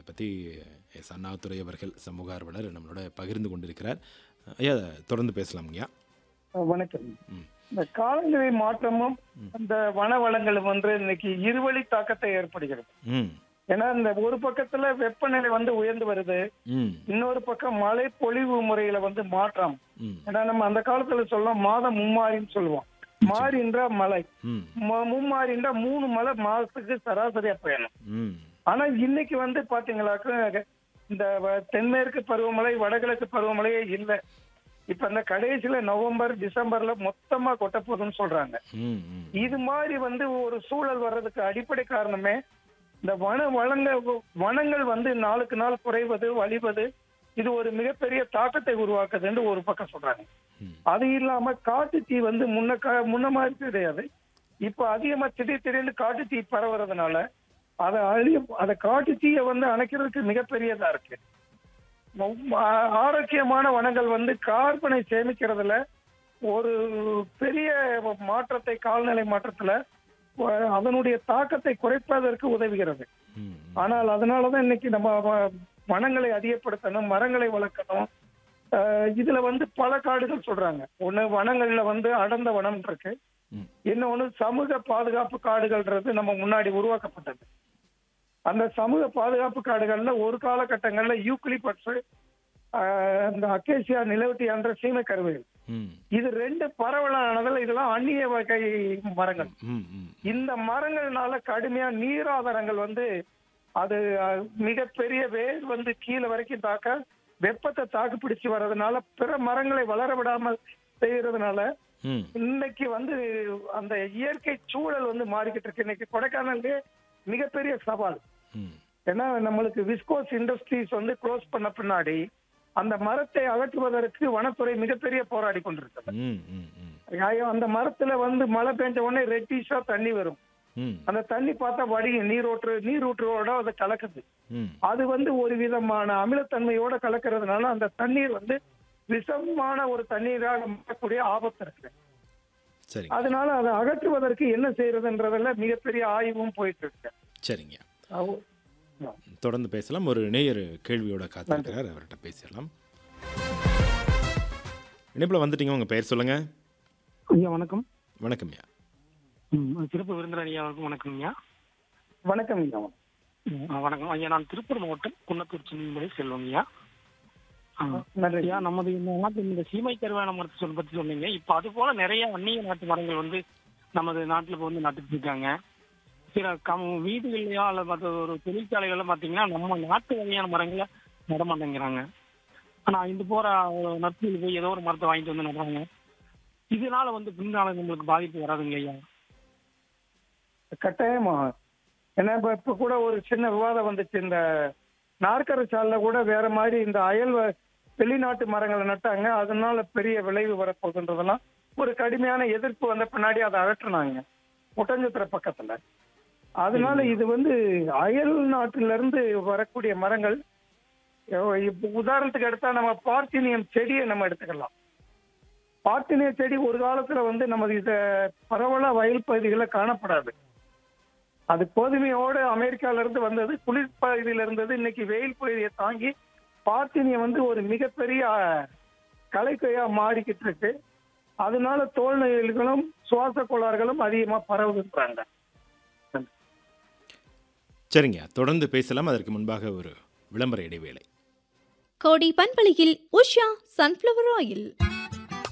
பற்றி எஸ் அண்ணாதுரை அவர்கள் சமூக ஆர்வலர் நம்மளோட பகிர்ந்து கொண்டிருக்கிறார் ஐயா தொடர்ந்து பேசலாம் ஐயா வணக்கம் ம். இந்த காலநிலை மாற்றமும் அந்த வன வளங்களும் வந்து இன்னைக்கு இருவழி தாக்கத்தை ஏற்படுகிறது ம் ஏன்னா இந்த ஒரு பக்கத்துல வெப்பநிலை வந்து உயர்ந்து வருது ம் இன்னொரு பக்கம் மழை பொழிவு முறையில வந்து மாற்றம் ம் ஏன்னா நம்ம அந்த காலத்துல சொல்லலாம் மாதம் மும்மாரின்னு சொல்லுவோம் மாறின்ற மழை ம் ம- மும்மாறின்ற மூணு மழை மாதத்துக்கு சராசரியா பெய்யணும் ம் ஆனா இன்னைக்கு வந்து பாத்தீங்களாக்க இந்த வ- தென்மேற்கு பருவமழை வடகிழக்கு பருவமழையே இல்ல இப்ப இந்த கடைசியில நவம்பர் டிசம்பர்ல மொத்தமா கொட்ட போகுதுன்னு சொல்றாங்க ம் ம் இது மாதிரி வந்து ஒரு சூழல் வர்றதுக்கு அடிப்படை காரணமே இந்த வன வளங்கள் வனங்கள் வந்து நாளுக்கு நாள் குறைவது வழிவது இது ஒரு மிகப்பெரிய தாக்கத்தை உருவாக்குதுன்னு ஒரு பக்கம் சொல்றாங்க ம். அது இல்லாம காட்டு தீ வந்து முன்ன கா- முன்ன மாதிரி கிடையாது இப்ப அதிகமா திடீர் திடீர்னு காட்டு தீ பரவுறதுனால அதை அழிய அதை காட்டு தீயை வந்து அணைக்கிறதுக்கு மிகப்பெரியதா இருக்கு ஆ- ஆரோக்கியமான வனங்கள் வந்து கார்பனை சேமிக்கிறதுல ஒரு பெரிய மாற்றத்தை கால்நிலை மாற்றத்துல அஹ், அதனுடைய தாக்கத்தை குறைப்பதற்கு உதவுகிறது ம் ஆனால் அதனாலதான் இன்னைக்கு நம்ம வ- வனங்களை அதிகப்படுத்தணும் மரங்களை வளர்க்கணும் அஹ், இதுல வந்து பல காடுகள் சொல்றாங்க ஒண்ணு வனங்கள்ல வந்து அடர்ந்த வனம் இருக்கு ம். இன்னொன்னு சமூக பாதுகாப்பு காடுகள்ன்றது நம்ம முன்னாடி உருவாக்கப்பட்டது அந்த சமூக பாதுகாப்பு காடுகள்ல ஒரு காலகட்டங்கள்ல யூக்லிபட்ஸ் இந்த அக்கேசியா நிலவட்டியான்ற சீமை கருவேல் ம் இது ரெண்டு பரவலானதுல இதெல்லாம் அந்நிய வகை மரங்கள் ம் ம் இந்த மரங்கள்னால கடுமையா நீராதாரங்கள் வந்து அது அஹ், மிகப்பெரிய வேர் வந்து கீழே வரைக்கும் தாக்க வெப்பத்தை தாக்கு பிடிச்சு வர்றதுனால பிற மரங்களை வளர விடாமல் செய்யறதுனால ம் இன்னைக்கு வந்து அந்த இயற்கை சூழல் வந்து மாறிக்கிட்டு இருக்கு இன்னைக்கு கொடைக்கானல்லே மிகப்பெரிய சவால் ம் ஏன்னா நம்மளுக்கு விஸ்கோஸ் இண்டஸ்ட்ரீஸ் வந்து க்ளோஸ் பண்ண பின்னாடி அந்த மரத்தை அகற்றுவதற்கு வனத்துறை மிகப்பெரிய போராடி கொண்டிருக்கிறது ம் ம் ம் ஐயோ, அந்த மரத்துல வந்து மழை பெஞ்ச உடனே ரெட்டிஷா தண்ணி வரும் ம் அந்த தண்ணி பார்த்தா வடியும் நீரூற்று நீரூற்றோட அதை கலக்குது ம் அது வந்து ஒரு விதமான அமிலத்தன்மையோட கலக்கிறதுனால அந்த தண்ணீர் வந்து விஷமான ஒரு தண்ணீராக மாறக்கூடிய ஆபத்து இருக்கு சரிங்க அதனால அதை அகற்றுவதற்கு என்ன செய்யறதுன்றதுல மிகப்பெரிய ஆய்வும் போயிட்டு இருக்கு சரிங்க அவ- தொடர்ந்து பேசலாம் ஒரு நேயர் கேள்வியோட காத்திருக்கிறார் அவர்கிட்ட பேசிடலாம் இணைப்பில் வந்துட்டீங்க உங்கள் பெயர் சொல்லுங்க ஐயா வணக்கம் வணக்கம் ஐயா ம், சிறப்பு விருந்தினர் ஐயா வணக்கம் வணக்கம் ஐயா வணக்கம் ஐயா. ஆ, வணக்கம் ஐயா நான் திருப்பூர் மாவட்டம் குன்னத்தூர் சின்னமலை செல்வம் ஐயா ஆ, நன்றி ஐயா நமது இந்த நாட்டு இந்த சீமை கருவான மரத்தை சொல்ல பத்தி சொன்னீங்க இப்போ அது போல நிறைய அந்நிய நாட்டு மரங்கள் வந்து நமது நாட்டில் இப்போ வந்து நட்டுட்டு இருக்காங்க சில கம் வீடுகள்லையோ அல்லது மற்ற ஒரு தொழிற்சாலைகள்ல பார்த்தீங்கன்னா நம்ம நாட்டு வகையான மரங்களை நட மாட்டேங்கிறாங்க ஆனா இந்த போற நட்பில் போய் ஏதோ ஒரு மரத்தை வாங்கிட்டு வந்து நடுறாங்க இதனால வந்து பின்னால நம்மளுக்கு பாதிப்பு வராதுங்க ஐயா கட்டாயமா ஏன்னா இப்ப இப்ப கூட ஒரு சின்ன விவாதம் வந்துச்சு இந்த நாற்கர சாலில் கூட வேற மாதிரி இந்த அயல் வ- வெளிநாட்டு மரங்களை நட்டாங்க அதனால பெரிய விளைவு வரப்போகுதுன்றதெல்லாம் ஒரு கடுமையான எதிர்ப்பு வந்த பின்னாடி அதை அகற்றுனாங்க ஒட்டஞ்சத்திர பக்கத்துல அதனால இது வந்து அயல் நாட்டில இருந்து வரக்கூடிய மரங்கள் எவ்வ- இப்ப உதாரணத்துக்கு எடுத்தா நம்ம பார்த்தினியம் செடியை நம்ம எடுத்துக்கலாம் பார்த்தினிய செடி ஒரு காலத்துல வந்து நமது இத பரவலா வயல் பகுதிகளில் காணப்படாது அது கோதுமையோட அமெரிக்கால இருந்து வந்தது குளிர் பகுதியில இருந்தது இன்னைக்கு வெயில் பகுதியை தாங்கி பார்த்தினியம் வந்து ஒரு மிகப்பெரிய அஹ், கலைக்கையா மாறிக்கிட்டு இருக்கு அதனால தோல் நோய்களும் சுவாச கோளாறுகளும் அதிகமா பரவுகின்றாங்க சரிங்க தொடர்ந்து பேசலாம் அதற்கு முன்பாக ஒரு விளம்பர இடைவேளை கோடி பண்பலையில் உஷா சன்ஃப்ளவர் ஆயில்